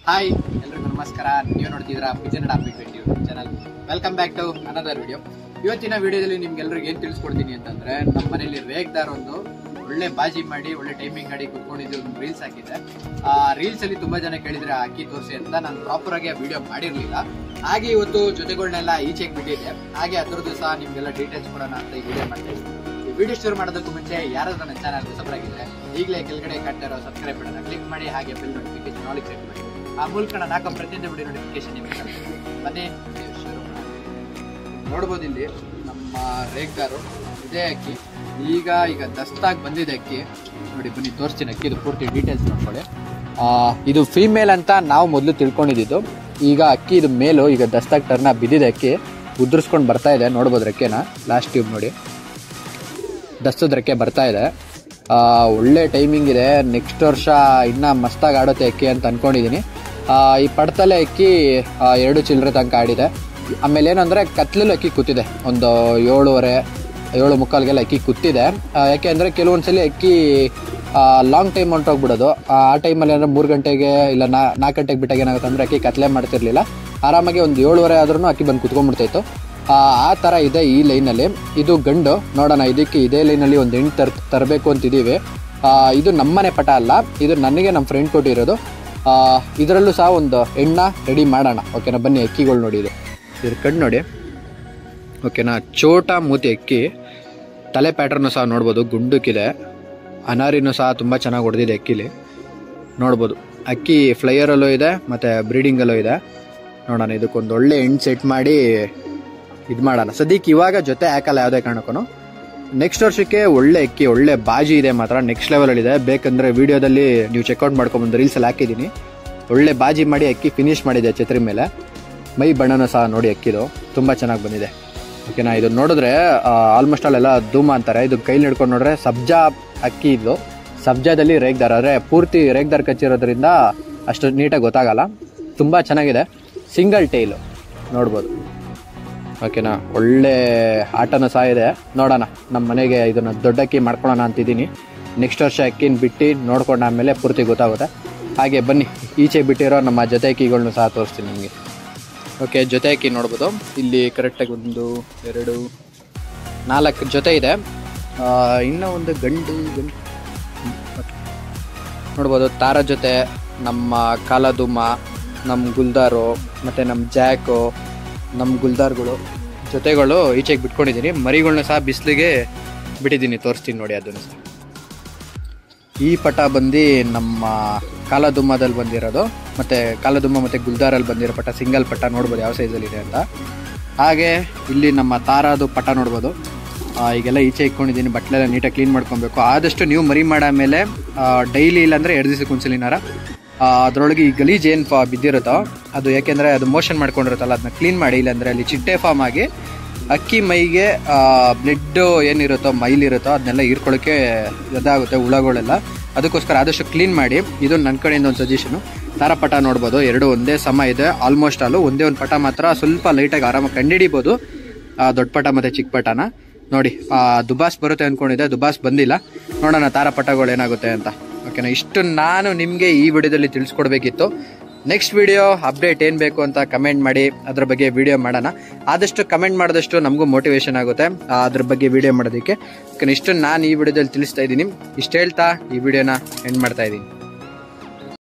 Hi ಎಲ್ರಿಗೂ ನಮಸ್ಕಾರ ನೀವು ನೋಡ್ತಿದ್ದೀರಾ pigeon up twenty YouTube channel welcome back to another video ಇವತ್ತಿನ ವಿಡಿಯೋದಲ್ಲಿ ನಿಮ್ಗೆ ಎಲ್ರಿಗೂ ಏನ್ ತಿಳಿಸ್ಕೊಡ್ತೀನಿ ಅಂತಂದ್ರೆ ನಮ್ಮ ಮನೇಲಿ ರೇಗ್ದಾರ್ ಒಂದು ಒಳ್ಳೆ ಬಾಜಿ ಮಾಡಿ ಒಳ್ಳೆ ಟೈಮಿಂಗ್ ಮಾಡಿ ಕುತ್ಕೊಂಡಿದ್ದು ಒಂದು ರೀಲ್ಸ್ ಹಾಕಿದ್ದೆ ಆ ರೀಲ್ಸ್ ಅಲ್ಲಿ ತುಂಬಾ ಜನ ಕೇಳಿದ್ರೆ ಅಕ್ಕಿ ತೋರಿಸಿ ಅಂತ ನಾನು ಪ್ರಾಪರ್ ಆಗಿ ಆ ವಿಡಿಯೋ ಮಾಡಿರ್ಲಿಲ್ಲ ಹಾಗೆ ಇವತ್ತು ಜೊತೆಗಳನ್ನೆಲ್ಲ ಈಚೆಗೆ ಬಿಟ್ಟಿದ್ದೆ ಹಾಗೆ ಅದ್ರದ್ದು ಸಹ ನಿಮ್ಗೆಲ್ಲ ಡೀಟೇಲ್ಸ್ ಕೊಡೋಣ ಅಂತ ಈ ವಿಡಿಯೋ ಮಾಡ್ತಾ ಇದ್ದೀನಿ ಈ ವಿಡಿಯೋ ಶುರು ಮಾಡೋದಕ್ಕೂ ಮುಂಚೆ ಯಾರಾದ್ರೂ ನನ್ನ ಚಾನಲ್ ಹೊಸಬರಾಗಿದ್ರೆ ಈಗಲೇ ಕೆಳಗಡೆ ಕಟ್ಟಿರೋ ಸಬ್ಸ್ಕ್ರೈಬ್ ಬಟನ್ ಕ್ಲಿಕ್ ಮಾಡಿ ಹಾಗೆ ಬೆಲ್ ನೋಟಿಫಿಕೇಶನ್ ಆಲ್ ಸೆಟ್ ಮಾಡಿ ಆ ಮೂಲಕ ನಾನು ಹಾಕೋ ಪ್ರತಿಯೊಂದು ವಿಡಿಯೋ ನೋಟಿಫಿಕೇಶನ್ ನಿಮಗೆ ಬರುತ್ತೆ. ಬನ್ನಿ video ಶುರು ಮಾಡೋಣ. ನೋಡ್ಬೋದು ಇಲ್ಲಿ ನಮ್ಮ ರೇಗ್ದಾರು ಇದೇ ಅಕ್ಕಿ ಈಗ ಈಗ ದಸ್ತಾಗಿ ಬಂದಿದೆ ಅಕ್ಕಿ ನೋಡಿ ಬನ್ನಿ ತೋರಿಸ್ತೀನಿ ಅಕ್ಕಿ ಇದು ಪೂರ್ತಿ ಡೀಟೇಲ್ಸ್ ನೋಡ್ಕೊಳ್ಳಿ ಆ, ಇದು ಫೀಮೇಲ್ ಅಂತ ನಾವು ಮೊದಲು ತಿಳ್ಕೊಂಡಿದ್ದು ಈಗ ಅಕ್ಕಿ ಇದು ಮೇಲು ಈಗ ದಸ್ತಾಗ್ ಟರ್ನ ಬಿದ್ದಿದೆ ಅಕ್ಕಿ ಉದುರಿಸ್ಕೊಂಡು ಬರ್ತಾ ಇದೆ ನೋಡ್ಬೋದು ರೆಕ್ಕೆನ ಲಾಸ್ಟ್ ಟ್ಯೂಬ್ ನೋಡಿ ದಸ್ತದ ರೆಕ್ಕೆ ಬರ್ತಾ ಇದೆ ಆ, ಒಳ್ಳೆ ಟೈಮಿಂಗ್ ಇದೆ ನೆಕ್ಸ್ಟ್ ವರ್ಷ ಇನ್ನ ಮಸ್ತಾಗಿ ಆಡುತ್ತೆ ಅಕ್ಕಿ ಅಂತ ಅನ್ಕೊಂಡಿದ್ದೀನಿ ಆ, ಈ ಪಡ್ತಲೆ ಅಕ್ಕಿ ಆ, ಎರಡು ಚಿಲ್ಲರೆ ತನಕ ಆಡಿದೆ ಆಮೇಲೆ ಏನಂದ್ರೆ ಕತ್ಲಲ್ಲಿ ಅಕ್ಕಿ ಕೂತಿದೆ ಒಂದು ಏಳುವರೆ ಏಳು ಮುಕ್ಕಾಲ್ಗೆಲ್ಲ ಅಕ್ಕಿ ಕೂತಿದೆ ಆ, ಯಾಕೆ ಅಂದರೆ ಕೆಲವೊಂದ್ಸಲಿ ಅಕ್ಕಿ ಲಾಂಗ್ ಟೈಮ್ ಹೊಂಟೋಗ್ಬಿಡೋದು ಆ ಟೈಮಲ್ಲಿ ಅಂದರೆ ಮೂರು ಗಂಟೆಗೆ ಇಲ್ಲ ನಾ ನಾಲ್ಕು ಗಂಟೆಗೆ ಬಿಟ್ಟಾಗ ಏನಾಗುತ್ತೆ ಅಂದರೆ ಅಕ್ಕಿ ಕತ್ಲೆ ಮಾಡ್ತಿರ್ಲಿಲ್ಲ ಆರಾಮಾಗಿ ಒಂದು ಏಳುವರೆ ಆದ್ರೂ ಅಕ್ಕಿ ಬಂದು ಕುತ್ಕೊಂಡ್ಬಿಡ್ತಾಯಿತ್ತು ಆ ಆ ಥರ ಇದೆ ಈ ಲೈನಲ್ಲಿ ಇದು ಗಂಡು ನೋಡೋಣ ಇದಕ್ಕೆ ಇದೇ ಲೈನಲ್ಲಿ ಒಂದು ಹೆಣ್ಣು ತರ್ ತರಬೇಕು ಅಂತಿದ್ದೀವಿ ಆ, ಇದು ನಮ್ಮನೆ ಪಟ ಅಲ್ಲ ಇದು ನನಗೆ ನಮ್ಮ ಫ್ರೆಂಡ್ ಕೊಟ್ಟಿರೋದು ಆ, ಇದರಲ್ಲೂ ಸಹ ಒಂದು ಹೆಣ್ಣ ರೆಡಿ ಮಾಡೋಣ ಓಕೆನಾ ಬನ್ನಿ ಅಕ್ಕಿಗಳು ನೋಡಿ ಇದು ಇದ್ರ ಕಣ್ಣು ನೋಡಿ ಓಕೆನಾ ಚೋಟ ಮೂತಿ ಅಕ್ಕಿ ತಲೆ ಪ್ಯಾಟರ್ನು ಸಹ ನೋಡ್ಬೋದು ಗುಂಡುಕ್ಕಿದೆ ಅನಾರಿನೂ ಸಹ ತುಂಬ ಚೆನ್ನಾಗಿ ಹೊಡೆದಿದೆ ಅಕ್ಕಿಲಿ ನೋಡ್ಬೋದು ಅಕ್ಕಿ ಫ್ಲೈಯರಲ್ಲೂ ಇದೆ ಮತ್ತು ಬ್ರೀಡಿಂಗಲ್ಲೂ ಇದೆ ನೋಡೋಣ ಇದಕ್ಕೊಂದು ಒಳ್ಳೆ ಎಂಡ್ ಸೆಟ್ ಮಾಡಿ ಇದು ಮಾಡೋಣ ಸದ್ಯಕ್ಕೆ ಇವಾಗ ಜೊತೆ ಹಾಕಲ್ಲ ಯಾವುದೇ ಕಾರಣಕ್ಕೂ ನೆಕ್ಸ್ಟ್ ವರ್ಷಕ್ಕೆ ಒಳ್ಳೆ ಅಕ್ಕಿ ಒಳ್ಳೆ ಬಾಜಿ ಇದೆ ಮಾತ್ರ ನೆಕ್ಸ್ಟ್ ಲೆವೆಲಲ್ಲಿ ಇದೆ ಬೇಕಂದ್ರೆ ವಿಡಿಯೋದಲ್ಲಿ ನೀವು ಚೆಕ್ಔಟ್ ಮಾಡ್ಕೊಂಬಂದು ರೀಲ್ಸಲ್ಲಿ ಹಾಕಿದ್ದೀನಿ ಒಳ್ಳೆ ಬಾಜಿ ಮಾಡಿ ಅಕ್ಕಿ ಫಿನಿಶ್ ಮಾಡಿದೆ ಛತ್ರಿ ಮೇಲೆ ಮೈ ಬಣ್ಣನೂ ಸಹ ನೋಡಿ ಅಕ್ಕಿದು ತುಂಬ ಚೆನ್ನಾಗಿ ಬಂದಿದೆ ಓಕೆನಾ ಇದು ನೋಡಿದ್ರೆ ಆಲ್ಮೋಸ್ಟ್ ಅಲ್ಲೆಲ್ಲ ಧೂಮ ಅಂತಾರೆ ಇದು ಕೈಲಿ ಹಿಡ್ಕೊಂಡು ನೋಡ್ರೆ ಸಬ್ಜಾ ಅಕ್ಕಿ ಇದು ಸಬ್ಜಾದಲ್ಲಿ ರೇಗ್ದಾರ್ ಅಂದರೆ ಪೂರ್ತಿ ರೇಗ್ದಾರ್ ಕಚ್ಚಿರೋದ್ರಿಂದ ಅಷ್ಟು ನೀಟಾಗಿ ಗೊತ್ತಾಗಲ್ಲ ತುಂಬ ಚೆನ್ನಾಗಿದೆ ಸಿಂಗಲ್ ಟೈಲು ನೋಡ್ಬೋದು ಓಕೆನಾ ಒಳ್ಳೆ ಆಟನೂ ಸಹ ಇದೆ ನೋಡೋಣ ನಮ್ಮ ಮನೆಗೆ ಇದನ್ನು ದೊಡ್ಡ ಅಕ್ಕಿ ಮಾಡ್ಕೊಳ್ಳೋಣ ಅಂತಿದ್ದೀನಿ ನೆಕ್ಸ್ಟ್ ವರ್ಷ ಅಕ್ಕಿನ ಬಿಟ್ಟು ನೋಡ್ಕೊಂಡು ಆಮೇಲೆ ಪೂರ್ತಿ ಗೊತ್ತಾಗುತ್ತೆ ಹಾಗೆ ಬನ್ನಿ ಈಚೆ ಬಿಟ್ಟಿರೋ ನಮ್ಮ ಜೊತೆ ಅಕ್ಕಿಗಳ್ನು ಸಹ ತೋರಿಸ್ತೀನಿ ನಿಮಗೆ ಓಕೆ ಜೊತೆ ಅಕ್ಕಿ ನೋಡ್ಬೋದು ಇಲ್ಲಿ ಕರೆಕ್ಟಾಗಿ ಒಂದು ಎರಡು ನಾಲ್ಕು ಜೊತೆ ಇದೆ ಆ, ಇನ್ನೂ ಒಂದು ಗಂಡು ಗಂಡು ಓಕೆ. ನೋಡ್ಬೋದು ತಾರ ಜೊತೆ ನಮ್ಮ ಕಾಲದುಮ ನಮ್ಮ ಗುಲ್ದಾರು ಮತ್ತು ನಮ್ಮ ಜಾಕು ನಮ್ಮ ಗುಲ್ದಾರ್ಗಳು ಜೊತೆಗಳು ಈಚೆಗೆ ಬಿಟ್ಕೊಂಡಿದ್ದೀನಿ ಮರಿಗಳ್ನ ಸಹ ಬಿಸಿಲಿಗೆ ಬಿಟ್ಟಿದ್ದೀನಿ ತೋರಿಸ್ತೀನಿ ನೋಡಿ ಅದನ್ನು ಸಹ ಈ ಪಟ ಬಂದು ನಮ್ಮ ಕಾಲದುಮ್ಮದಲ್ಲಿ ಬಂದಿರೋದು ಮತ್ತು ಕಾಲದುಮ್ಮ ಮತ್ತು ಗುಲ್ದಾರಲ್ಲಿ ಬಂದಿರೋ ಪಟ ಸಿಂಗಲ್ ಪಟ ನೋಡ್ಬೋದು ಯಾವ ಸೈಜಲ್ಲಿದೆ ಅಂತ ಹಾಗೆ ಇಲ್ಲಿ ನಮ್ಮ ತಾರಾದು ಪಟ ನೋಡ್ಬೋದು ಆ, ಈಗೆಲ್ಲ ಈಚೆ ಇಟ್ಕೊಂಡಿದ್ದೀನಿ ಬಟ್ಲೆಲ್ಲ ನೀಟಾಗಿ ಕ್ಲೀನ್ ಮಾಡ್ಕೊಬೇಕು ಆದಷ್ಟು ನೀವು ಮರಿ ಮಾಡಾದ್ಮೇಲೆ ಡೈಲಿ ಇಲ್ಲಾಂದರೆ ಎರಡು ದಿವಸಕ್ಕೆ ಒಂದ್ಸಲಿನಾರ ಅದರೊಳಗೆ ಈ ಗಲೀಜ್ ಏನು ಫಾ ಬಿದ್ದಿರುತ್ತೋ ಅದು ಯಾಕೆಂದರೆ ಅದು ಮೋಷನ್ ಮಾಡ್ಕೊಂಡಿರುತ್ತಲ್ಲ ಅದನ್ನ ಕ್ಲೀನ್ ಮಾಡಿ ಇಲ್ಲಾಂದರೆ ಅಲ್ಲಿ ಚಿಟ್ಟೆ ಫಾರ್ಮ್ ಆಗಿ ಅಕ್ಕಿ ಮೈಗೆ ಬ್ಲಡ್ ಏನಿರುತ್ತೋ ಮೈಲಿರುತ್ತೋ ಅದನ್ನೆಲ್ಲ ಹೀರ್ಕೊಳ್ಳೋಕ್ಕೆ ಇದಾಗುತ್ತೆ ಹುಳಗಳೆಲ್ಲ ಅದಕ್ಕೋಸ್ಕರ ಆದಷ್ಟು ಕ್ಲೀನ್ ಮಾಡಿ ಇದು ನನ್ನ ಕಡೆಯಿಂದ ಒಂದು ಸಜೆಷನು ತಾರ ಪಟ ನೋಡ್ಬೋದು ಎರಡು ಒಂದೇ ಸಮ ಇದೆ ಆಲ್ಮೋಸ್ಟ್ ಅಲ್ಲೂ ಒಂದೇ ಒಂದು ಪಟ ಮಾತ್ರ ಸ್ವಲ್ಪ ಲೈಟಾಗಿ ಆರಾಮಾಗಿ ಕಂಡುಹಿಡಿಬೋದು ಆ ದೊಡ್ಡ ಪಟ ಮತ್ತು ಚಿಕ್ಕ ಪಟನ ನೋಡಿ ಆ ದುಬಾಸ್ ಬರುತ್ತೆ ಅಂದ್ಕೊಂಡಿದ್ದೆ ದುಬಾಸ್ ಬಂದಿಲ್ಲ ನೋಡೋಣ ತಾರ ಪಟಗಳು ಏನಾಗುತ್ತೆ ಅಂತ ಓಕೆನಾ ಇಷ್ಟು ನಾನು ನಿಮಗೆ ಈ ವಿಡಿಯೋದಲ್ಲಿ ತಿಳಿಸ್ಕೊಡ್ಬೇಕಿತ್ತು ನೆಕ್ಸ್ಟ್ ವಿಡಿಯೋ ಅಪ್ಡೇಟ್ ಏನು ಬೇಕು ಅಂತ ಕಮೆಂಟ್ ಮಾಡಿ ಅದ್ರ ಬಗ್ಗೆ ವಿಡಿಯೋ ಮಾಡೋಣ ಆದಷ್ಟು ಕಮೆಂಟ್ ಮಾಡಿದಷ್ಟು ನಮಗೂ ಮೋಟಿವೇಶನ್ ಆಗುತ್ತೆ ಆ, ಅದ್ರ ಬಗ್ಗೆ ವಿಡಿಯೋ ಮಾಡೋದಕ್ಕೆ ಓಕೆ ಇಷ್ಟು ನಾನು ಈ ವಿಡಿಯೋದಲ್ಲಿ ತಿಳಿಸ್ತಾ ಇದ್ದೀನಿ ಇಷ್ಟು ಹೇಳ್ತಾ ಈ ವಿಡಿಯೋನ ಎಂಡ್ ಮಾಡ್ತಾ ಇದ್ದೀನಿ